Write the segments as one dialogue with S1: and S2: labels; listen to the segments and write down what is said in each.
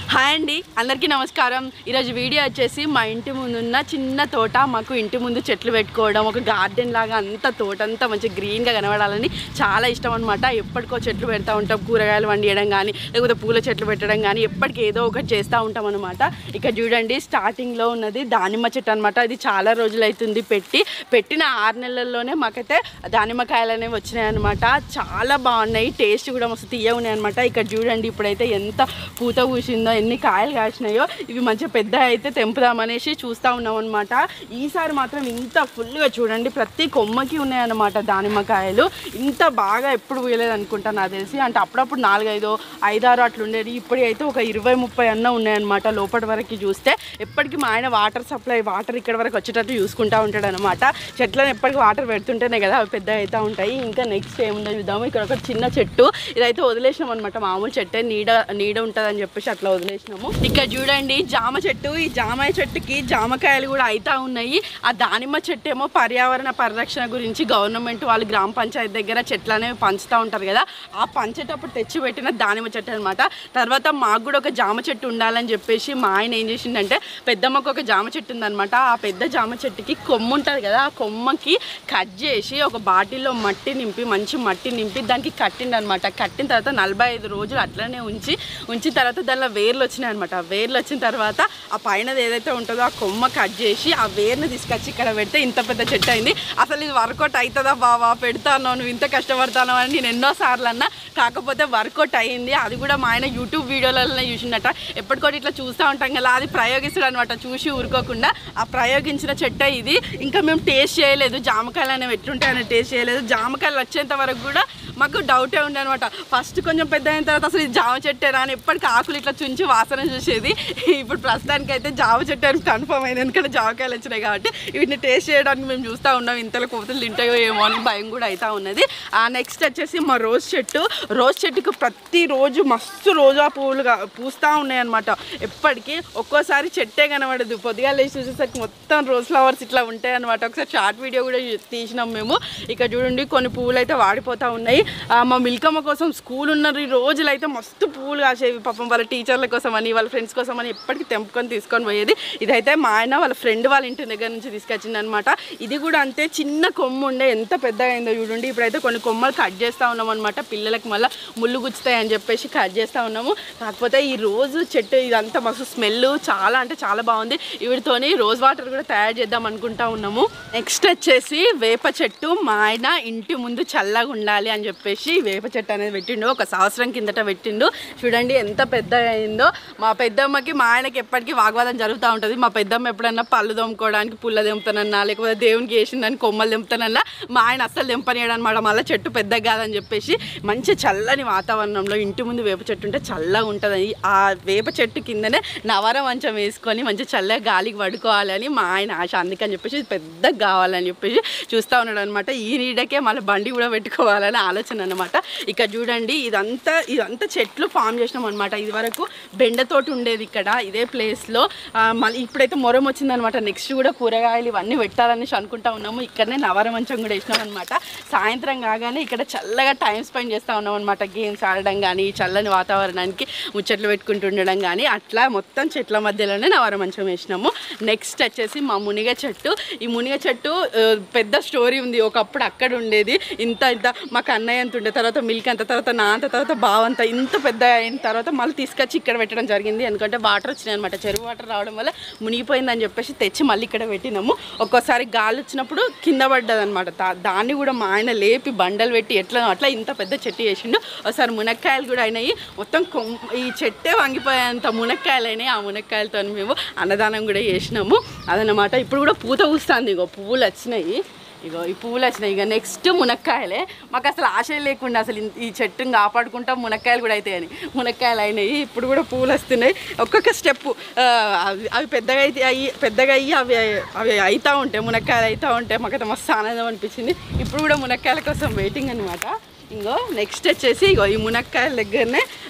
S1: Hi అండి అందరికీ నమస్కారం ఈరోజు వీడియో వచ్చేసి మా ఇంటి ముందు ఉన్న చిన్న తోట మాకు ఇంటి ముందు చెట్లు పెట్టుకోవడం ఒక గార్డెన్ లాగా అంత తోట అంతా మంచి గ్రీన్గా కనబడాలని చాలా ఇష్టం అనమాట ఎప్పటికో చెట్లు పెడతా ఉంటాం కూరగాయలు వండియడం కానీ లేకపోతే పూల చెట్లు పెట్టడం కానీ ఎప్పటికీ ఏదో ఒకటి చేస్తూ ఉంటాం అనమాట ఇక చూడండి స్టార్టింగ్లో ఉన్నది దానిమ్మ చెట్టు అనమాట అది చాలా రోజులు అవుతుంది పెట్టి పెట్టిన ఆరు నెలల్లోనే మాకైతే దానిమ్మకాయలు అనేవి వచ్చినాయి అనమాట చాలా బాగున్నాయి టేస్ట్ కూడా మస్తు తీయ ఉన్నాయి అనమాట ఇక్కడ చూడండి ఇప్పుడైతే ఎంత పూత పూసిందో ఎన్ని కాయలు కాసినాయో ఇవి మంచిగా పెద్ద అయితే తెంపుదామనేసి చూస్తూ ఉన్నాం అనమాట ఈసారి మాత్రం ఇంత ఫుల్గా చూడండి ప్రతి కొమ్మకి ఉన్నాయన్నమాట దానిమ్మకాయలు ఇంత బాగా ఎప్పుడు పోయలేదు అనుకుంటా నాకు తెలిసి అంటే అప్పుడప్పుడు నాలుగైదు ఐదారు అట్లా ఉండేది ఇప్పుడు అయితే ఒక ఇరవై ముప్పై అన్న ఉన్నాయన్నమాట లోపటి వరకు చూస్తే ఎప్పటికీ మా ఆయన వాటర్ సప్లై వాటర్ ఇక్కడ వరకు వచ్చేటట్టు చూసుకుంటా ఉంటాడు అనమాట చెట్లను ఎప్పటికీ వాటర్ పెడుతుంటేనే కదా అవి పెద్ద అవుతూ ఉంటాయి ఇంకా నెక్స్ట్ ఏముందో చూద్దాము ఇక్కడ ఒక చిన్న చెట్టు ఇదైతే వదిలేసినాం అనమాట మామూలు చెట్టే నీడ నీడ ఉంటుందని చెప్పేసి అట్లా వదిలేసినాము ఇక్కడ చూడండి జామ చెట్టు ఈ జామ చెట్టుకి జామకాయలు కూడా అవుతా ఉన్నాయి ఆ దానిమ్మ చెట్టు ఏమో పర్యావరణ పరిరక్షణ గురించి గవర్నమెంట్ వాళ్ళు గ్రామ పంచాయతీ దగ్గర చెట్లు అనేవి పంచుతూ ఉంటారు కదా ఆ పంచేటప్పుడు తెచ్చి పెట్టిన దానిమ్మ చెట్టు అనమాట తర్వాత మాకు కూడా ఒక జామ చెట్టు ఉండాలని చెప్పేసి మా ఆయన ఏం చేసిండంటే పెద్దమ్మకు ఒక జామ చెట్టు ఉందన్నమాట ఆ పెద్ద జామ చెట్టుకి కొమ్మ ఉంటుంది కదా ఆ కొమ్మకి కట్ చేసి ఒక బాటిల్లో మట్టి నింపి మంచి మట్టి నింపి దానికి కట్టిండు అనమాట కట్టిన తర్వాత నలభై ఐదు రోజులు అట్లనే ఉంచి ఉంచిన తర్వాత దానిలో వేర్లు వచ్చినాయి అనమాట వేర్లు వచ్చిన తర్వాత ఆ పైన ఏదైతే ఉంటుందో ఆ కొమ్మ కట్ చేసి ఆ వేర్ని తీసుకొచ్చి ఇక్కడ పెడితే ఇంత పెద్ద చెట్టు అయింది అసలు ఇది వర్కౌట్ అవుతుందా బావా పెడతాను నువ్వు ఇంత కష్టపడతాను అని నేను ఎన్నో సార్లు అన్నా కాకపోతే వర్కౌట్ అయ్యింది అది కూడా మా ఆయన యూట్యూబ్ వీడియోలలో చూసినట్ట ఎప్పటికోటి ఇట్లా చూస్తూ ఉంటాం కదా అది ప్రయోగిస్తాడు అనమాట చూసి ఊరుకోకుండా ఆ ప్రయోగించిన చెట్టే ఇది ఇంకా మేము టేస్ట్ చేయలేదు జామకాయలు అనేవి ఎట్లుంటాయని టేస్ట్ చేయలేదు జామకాయలు వచ్చేంత వరకు కూడా మాకు డౌటే ఉండే అనమాట ఫస్ట్ కొంచెం పెద్ద అయిన తర్వాత అసలు ఇది జామ చెట్టేనా అని ఎప్పటికీ ఆకులు ఇట్లా చుంచి వాసన చూసేది ఇప్పుడు ప్రస్తుతానికి అయితే జామ చెట్టు అని కన్ఫర్మ్ అయింది ఎందుకంటే జామకాయలు వచ్చినాయి కాబట్టి వీటిని టేస్ట్ చేయడానికి మేము చూస్తూ ఉన్నాం ఇంతలో కోతులు తింటాయో ఏమో అని భయం కూడా అవుతా ఉన్నది ఆ నెక్స్ట్ వచ్చేసి మా రోజ్ చెట్టు రోజ్ చెట్టుకు ప్రతిరోజు మస్తు రోజా పువ్వులుగా పూస్తూ ఉన్నాయి అనమాట ఎప్పటికీ ఒక్కోసారి చెట్టే కనబడదు పొద్దుగా లేచి చూసేసరికి మొత్తం రోజ్ ఫ్లవర్స్ ఇట్లా ఉంటాయి అనమాట ఒకసారి షార్ట్ వీడియో కూడా తీసినాం మేము ఇక్కడ చూడండి కొన్ని పువ్వులు అయితే వాడిపోతూ ఉన్నాయి ఆ, మా మిల్కమ్మ కోసం స్కూల్ ఉన్న ఈ రోజులు అయితే మస్తు పువ్వులు కాసేవి పాపం వాళ్ళ టీచర్ల కోసం అని వాళ్ళ ఫ్రెండ్స్ కోసం అని ఎప్పటికీ తెంపుకొని తీసుకొని పోయేది ఇదైతే మా ఆయన వాళ్ళ ఫ్రెండ్ వాళ్ళ ఇంటి దగ్గర నుంచి తీసుకొచ్చింది అనమాట ఇది కూడా అంతే చిన్న కొమ్ము ఉండే ఎంత పెద్దగా అయిందో చూడండి ఇప్పుడైతే కొన్ని కొమ్మలు కట్ చేస్తూ ఉన్నాం అనమాట పిల్లలకి మళ్ళీ ముళ్ళు గుచ్చుతాయి అని చెప్పేసి కట్ చేస్తూ ఉన్నాము కాకపోతే ఈ రోజు చెట్టు ఇదంతా మస్తు స్మెల్ చాలా అంటే చాలా బాగుంది వీటితోని రోజ్ వాటర్ కూడా తయారు చేద్దాం అనుకుంటా ఉన్నాము నెక్స్ట్ వచ్చేసి వేప చెట్టు మా ఆయన ఇంటి ముందు చల్లగా ఉండాలి అని చెప్పేసి వేప చెట్టు అనేది పెట్టిండు ఒక సంవత్సరం కిందట పెట్టిండు చూడండి ఎంత పెద్దగా అయిందో మా పెద్దమ్మకి మా ఆయనకి ఎప్పటికీ వాగ్వాదం జరుగుతూ ఉంటుంది మా పెద్దమ్మ ఎప్పుడన్నా పళ్ళు దొమ్ముకోవడానికి పుల్ల దెంపుతానన్నా లేకపోతే దేవునికి వేసిందని కొమ్మలు దెంపుతానన్నా మా ఆయన అస్సలు దెంపనీయడం అనమాట మళ్ళీ చెట్టు పెద్దగా కాదని చెప్పేసి మంచి చల్లని వాతావరణంలో ఇంటి ముందు వేప చెట్టు ఉంటే చల్లగా ఉంటుంది ఆ వేప చెట్టు కిందనే నవర మంచం వేసుకొని మంచి చల్లగా గాలికి పడుకోవాలని మా ఆయన ఆశ అందుకని చెప్పేసి ఇది పెద్దగా కావాలని చెప్పేసి చూస్తూ ఉన్నాడు అనమాట ఈ నీడకే మళ్ళీ బండి కూడా పెట్టుకోవాలని ఆలోచన అనమాట ఇక్కడ చూడండి ఇదంతా ఇదంతా చెట్లు ఫామ్ చేసినాం అనమాట ఇది వరకు బెండతోటి ఉండేది ఇక్కడ ఇదే ప్లేస్లో మళ్ళీ ఇప్పుడైతే మొరం వచ్చిందనమాట నెక్స్ట్ కూడా కూరగాయలు ఇవన్నీ పెట్టాలనేసి అనుకుంటా ఉన్నాము ఇక్కడనే నవర మంచం కూడా వేసినాం అనమాట సాయంత్రం కాగానే ఇక్కడ చల్లగా టైం స్పెండ్ చేస్తూ ఉన్నాం అనమాట గేమ్స్ ఆడడం కానీ ఈ చల్లని వాతావరణానికి ముచ్చట్లు పెట్టుకుంటూ ఉండడం కానీ అట్లా మొత్తం చెట్ల మధ్యలోనే నవర మంచం వేసినాము నెక్స్ట్ వచ్చేసి మా మునిగ చెట్టు ఈ మునిగ చెట్టు ఆ, పెద్ద స్టోరీ ఉంది ఒకప్పుడు అక్కడ ఉండేది ఇంత ఇంత మాకు అన్నయ్య అంత ఉండే తర్వాత మిల్క్ అంత తర్వాత నా అంత తర్వాత బావంత ఇంత పెద్ద అయిన తర్వాత మళ్ళీ తీసుకొచ్చి ఇక్కడ పెట్టడం జరిగింది ఎందుకంటే వాటర్ వచ్చినాయి అనమాట చెరువు వాటర్ రావడం వల్ల మునిగిపోయిందని చెప్పేసి తెచ్చి మళ్ళీ ఇక్కడ పెట్టినాము ఒక్కోసారి గాలి వచ్చినప్పుడు కింద పడ్డది అనమాట దాన్ని కూడా మా ఆయన లేపి బండలు పెట్టి ఎట్లా అట్లా ఇంత పెద్ద చెట్టు చేసిండు ఒకసారి మునక్కాయలు కూడా అయినాయి మొత్తం కొమ్ ఈ చెట్టే వంగిపోయేంత మునక్కాయలు అయినాయి ఆ మునక్కాయలతో మేము అన్నదానం కూడా చేసినాము అదనమాట ఇప్పుడు కూడా పూత పూస్తుంది ఇగో పువ్వులు వచ్చినాయి ఇగో ఈ పువ్వులు వచ్చినాయి ఇక నెక్స్ట్ మునక్కాయలే మాకు అసలు ఆశ లేకుండా అసలు ఇన్- ఈ చెట్టుని కాపాడుకుంటాం మునక్కాయలు కూడా అవుతాయని మునక్కాయలు అయినాయి ఇప్పుడు కూడా పువ్వులు వస్తున్నాయి ఒక్కొక్క స్టెప్ అవి అవి పెద్దగా అయితే అయ్యి పెద్దగా అయ్యి అవి అవి అవుతూ ఉంటాయి మునక్కాయలు అవుతూ ఉంటాయి మాకైతే మస్తు ఆనందం అనిపించింది ఇప్పుడు కూడా మునక్కాయల కోసం వెయిటింగ్ అనమాట ఇంకో నెక్స్ట్ వచ్చేసి ఇగో ఈ మునక్కాయల దగ్గరనే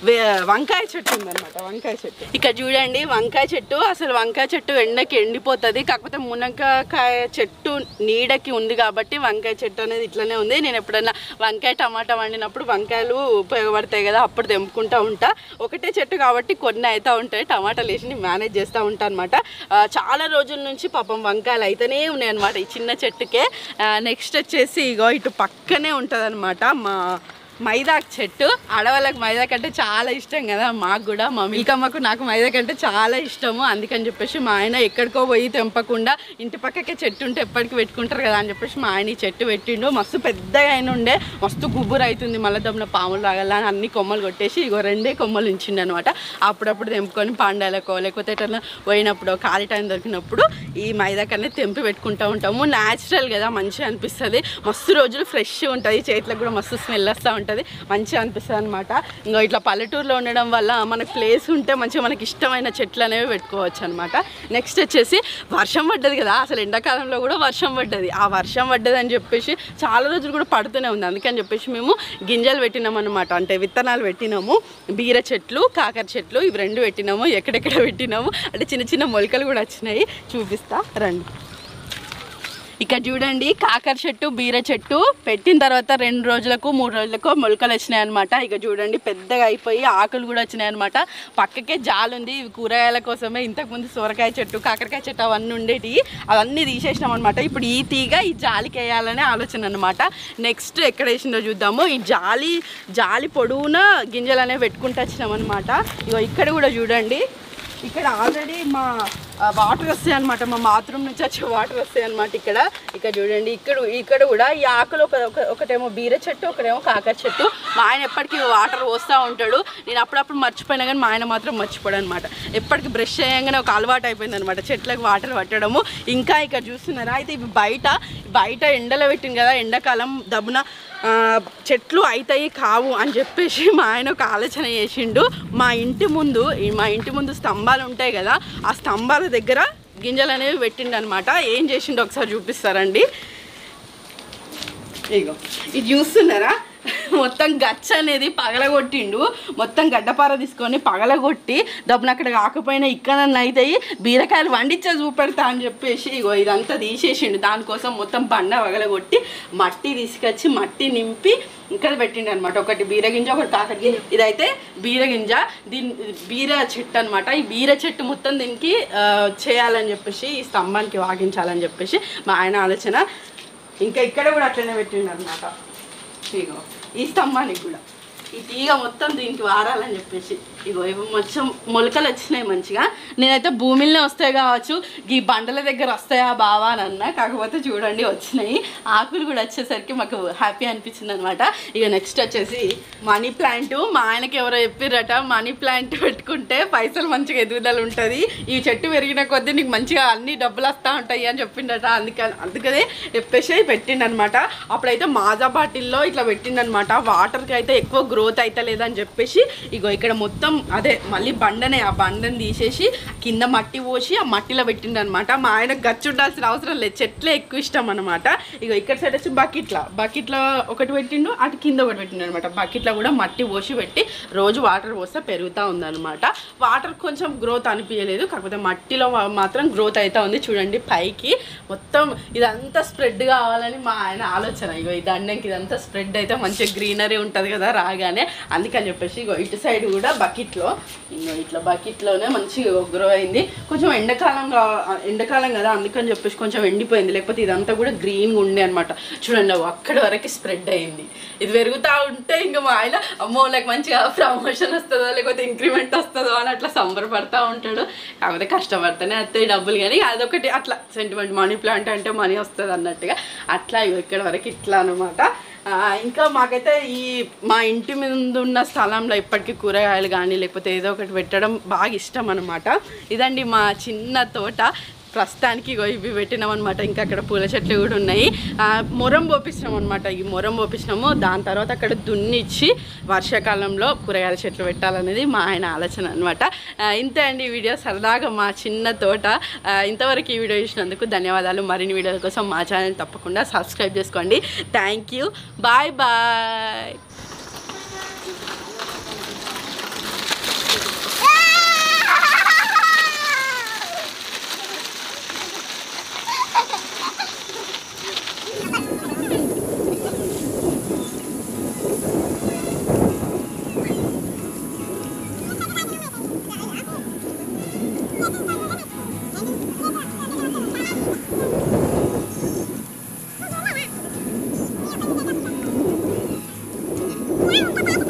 S1: వే- వంకాయ చెట్టు ఉందన్నమాట వంకాయ చెట్టు ఇక్కడ చూడండి వంకాయ చెట్టు అసలు వంకాయ చెట్టు ఎండకి ఎండిపోతుంది కాకపోతే మునక్కాయ చెట్టు నీడకి ఉంది కాబట్టి వంకాయ చెట్టు అనేది ఇట్లనే ఉంది నేను ఎప్పుడైనా వంకాయ టమాటా వండినప్పుడు వంకాయలు ఉపయోగపడతాయి కదా అప్పుడు తెంపుకుంటా ఉంటా ఒకటే చెట్టు కాబట్టి కొన్ని అవుతూ ఉంటాయి టమాటాలు వేసి మేనేజ్ చేస్తూ ఉంటాను అనమాట చాలా రోజుల నుంచి పాపం వంకాయలు అయితేనే ఉన్నాయి అనమాట ఈ చిన్న చెట్టుకే నెక్స్ట్ వచ్చేసి ఇగో ఇటు పక్కనే ఉంటుంది మా మైదాక్ చెట్టు ఆడవాళ్ళకి మైదాక్ అంటే చాలా ఇష్టం కదా మాకు కూడా మా మిల్కమ్మకు నాకు మైదాక్ అంటే చాలా ఇష్టము అందుకని చెప్పేసి మా ఆయన ఎక్కడికో పోయి తెంపకుండా ఇంటి పక్కకే చెట్టు ఉంటే ఎప్పటికి పెట్టుకుంటారు కదా అని చెప్పేసి మా ఆయన ఈ చెట్టు పెట్టిండు మస్తు పెద్దగా అయిన ఉండే మస్తు గుబురు అవుతుంది మళ్ళీ దమ్మున పాములు రాగల అని అన్ని కొమ్మలు కొట్టేసి ఇగో రెండే కొమ్మలు ఉంచిండు అనమాట అప్పుడప్పుడు తెంపుకొని పండాలకో లేకపోతే ఎట్లా పోయినప్పుడు ఖాళీ టైం దొరికినప్పుడు ఈ మైదాక్ అనేది తెంపి పెట్టుకుంటూ ఉంటాము న్యాచురల్ కదా మంచిగా అనిపిస్తుంది మస్తు రోజులు ఫ్రెష్ ఉంటుంది చేతులకు కూడా మస్తు స్మెల్ వస్తూ ఉంటుంది మంచిగా అనిపిస్తుంది అనమాట ఇంకా ఇట్లా పల్లెటూరులో ఉండడం వల్ల మనకి ప్లేస్ ఉంటే మంచిగా మనకి ఇష్టమైన చెట్లు అనేవి పెట్టుకోవచ్చు అనమాట నెక్స్ట్ వచ్చేసి వర్షం పడ్డది కదా అసలు ఎండాకాలంలో కూడా వర్షం పడ్డది ఆ వర్షం పడ్డది అని చెప్పేసి చాలా రోజులు కూడా పడుతూనే ఉంది అందుకని చెప్పేసి మేము గింజలు పెట్టినాం అనమాట అంటే విత్తనాలు పెట్టినాము బీర చెట్లు కాకర చెట్లు ఇవి రెండు పెట్టినాము ఎక్కడెక్కడ పెట్టినాము అంటే చిన్న చిన్న మొలకలు కూడా వచ్చినాయి చూపిస్తా రండి ఇక్కడ చూడండి కాకర చెట్టు బీర చెట్టు పెట్టిన తర్వాత రెండు రోజులకు మూడు రోజులకు మొలకలు వచ్చినాయి అనమాట ఇక చూడండి పెద్దగా అయిపోయి ఆకులు కూడా వచ్చినాయి అనమాట పక్కకే జాలు ఉంది ఇవి కూరగాయల కోసమే ఇంతకుముందు సొరకాయ చెట్టు కాకరకాయ చెట్టు అవన్నీ ఉండేటివి అవన్నీ తీసేసినాం అనమాట ఇప్పుడు ఈ తీగ ఈ జాలికి వేయాలనే ఆలోచన అనమాట నెక్స్ట్ ఎక్కడ వేసిందో చూద్దాము ఈ జాలి జాలి పొడవున గింజలు అనేవి పెట్టుకుంటూ వచ్చినాం అనమాట ఇగో ఇక్కడ కూడా చూడండి ఇక్కడ ఆల్రెడీ మా వాటర్ వస్తాయి అనమాట మా బాత్రూమ్ నుంచి వచ్చే వాటర్ వస్తాయి అనమాట ఇక్కడ ఇక్కడ చూడండి ఇక్కడ ఇక్కడ కూడా ఈ ఆకులు ఒక ఒక- ఒకటేమో బీర చెట్టు ఒకటేమో కాకర చెట్టు మా ఆయన ఎప్పటికీ వాటర్ పోస్తూ ఉంటాడు నేను అప్పుడప్పుడు మర్చిపోయినా కానీ మా ఆయన మాత్రం మర్చిపోడు అనమాట ఎప్పటికి బ్రష్ చేయగానే ఒక అలవాటు అయిపోయింది అనమాట చెట్లకు వాటర్ పట్టడము ఇంకా ఇక్కడ చూస్తున్నారా అయితే ఇవి బయట బయట ఎండలో పెట్టింది కదా ఎండాకాలం దబ్బున ఆ, చెట్లు అవుతాయి కావు అని చెప్పేసి మా ఆయన ఒక ఆలోచన చేసిండు మా ఇంటి ముందు ఈ మా ఇంటి ముందు స్తంభాలు ఉంటాయి కదా ఆ స్తంభాల దగ్గర గింజలు అనేవి పెట్టిండు అనమాట ఏం చేసిండు ఒకసారి చూపిస్తారండి ఇగో ఇది చూస్తున్నారా మొత్తం గచ్చ అనేది పగలగొట్టిండు మొత్తం గడ్డపార తీసుకొని పగలగొట్టి దబ్బున అక్కడ కాకపోయినా ఇక్కడ అవుతాయి బీరకాయలు వండించే చూపెడతా అని చెప్పేసి ఇగో ఇదంతా తీసేసిండు దానికోసం మొత్తం బండ పగలగొట్టి మట్టి తీసుకొచ్చి మట్టి నింపి ఇక్కడ పెట్టిండు అనమాట ఒకటి బీర గింజ ఒకటి కాకర గింజ ఇదైతే బీర గింజ దీని బీర చెట్టు అనమాట ఈ బీర చెట్టు మొత్తం దీనికి ఆ, చేయాలని చెప్పేసి ఈ స్తంభానికి వాగించాలని చెప్పేసి మా ఆయన ఆలోచన ఇంకా ఇక్కడ కూడా అట్లనే పెట్టిండు అనమాట ఇగో ఈ స్తంభానికి కూడా ఈ తీగ మొత్తం దీనికి వారాలని చెప్పేసి ఇగో ఇవి మొత్తం మొలకలు వచ్చినాయి మంచిగా నేనైతే భూమిలోనే వస్తాయి కావచ్చు ఈ బండల దగ్గర వస్తాయా బావా అని అన్నా కాకపోతే చూడండి వచ్చినాయి ఆకులు కూడా వచ్చేసరికి మాకు హ్యాపీ అనిపించింది అనమాట ఇక నెక్స్ట్ వచ్చేసి మనీ ప్లాంట్ మా ఆయనకి ఎవరో చెప్పిర్రట మనీ ప్లాంట్ పెట్టుకుంటే పైసలు మంచిగా ఎదుగుదల ఉంటుంది ఈ చెట్టు పెరిగిన కొద్దీ నీకు మంచిగా అన్ని డబ్బులు వస్తూ ఉంటాయి అని చెప్పిండట అందుకని అందుకనే చెప్పేసి పెట్టిండనమాట అప్పుడైతే మాజా బాటిల్లో ఇట్లా పెట్టిండనమాట వాటర్కి అయితే ఎక్కువ గ్రోత్ అయితే లేదని చెప్పేసి ఇగో ఇక్కడ మొత్తం అదే మళ్ళీ బండనే ఆ బండని తీసేసి కింద మట్టి పోసి ఆ మట్టిలో పెట్టిండనమాట మా ఆయన గచ్చు ఉండాల్సిన అవసరం లేదు చెట్లే ఎక్కువ ఇష్టం అనమాట ఇగో ఇక్కడ సైడ్ వచ్చి బకెట్ల బకెట్లో ఒకటి పెట్టిండు అటు కింద ఒకటి పెట్టిండు అనమాట బకెట్లో కూడా మట్టి పోసి పెట్టి రోజు వాటర్ పోస్తే పెరుగుతూ ఉందన్నమాట వాటర్ కొంచెం గ్రోత్ అనిపించలేదు కాకపోతే మట్టిలో మా- మాత్రం గ్రోత్ అవుతా ఉంది చూడండి పైకి మొత్తం ఇదంతా స్ప్రెడ్ కావాలని మా ఆయన ఆలోచన ఇగో ఈ దండంకి ఇదంతా స్ప్రెడ్ అయితే మంచిగా గ్రీనరీ ఉంటుంది కదా రాగానే అందుకని చెప్పేసి ఇగో ఇటు సైడ్ కూడా బకెట్లో ఇగో ఇట్లా బకెట్లోనే మంచిగా గ్రో అయింది కొంచెం ఎండాకాలం కా- ఎండాకాలం కదా అందుకని చెప్పేసి కొంచెం ఎండిపోయింది లేకపోతే ఇదంతా కూడా గ్రీన్గా ఉండే అనమాట చూడండి అవి అక్కడి వరకు స్ప్రెడ్ అయింది ఇది పెరుగుతూ ఉంటే ఇంకా మా ఆయన అమ్మో నాకు మంచిగా ప్రమోషన్ వస్తుందో లేకపోతే ఇంక్రిమెంట్ వస్తుందో అని అట్లా సంబరపడతా ఉంటాడు కాకపోతే కష్టపడితేనే వస్తాయి డబ్బులు కానీ అదొకటి అట్లా సెంటిమెంట్ మనీ ప్లాంట్ అంటే మనీ వస్తుంది అన్నట్టుగా అట్లా ఇగో ఇక్కడ వరకు ఇట్లా అనమాట ఇంకా మాకైతే ఈ మా ఇంటి ముందు ఉన్న స్థలంలో ఇప్పటికీ కూరగాయలు కానీ లేకపోతే ఏదో ఒకటి పెట్టడం బాగా ఇష్టం అనమాట ఇదండి మా చిన్న తోట ప్రస్తుతానికి ఇగో ఇవి పెట్టినాం అనమాట ఇంకా అక్కడ పూల చెట్లు కూడా ఉన్నాయి ఆ, మొరం పోపించినాం అనమాట ఈ మొరం పోపించినాము దాని తర్వాత అక్కడ దున్నిచ్చి వర్షాకాలంలో కూరగాయల చెట్లు పెట్టాలనేది మా ఆయన ఆలోచన అనమాట ఇంతే అండి ఈ వీడియో సరదాగా మా చిన్న తోట ఆ, ఇంతవరకు ఈ వీడియో చూసినందుకు ధన్యవాదాలు మరిన్ని వీడియోల కోసం మా ఛానల్ తప్పకుండా సబ్స్క్రైబ్ చేసుకోండి thank you bye bye
S2: Wow.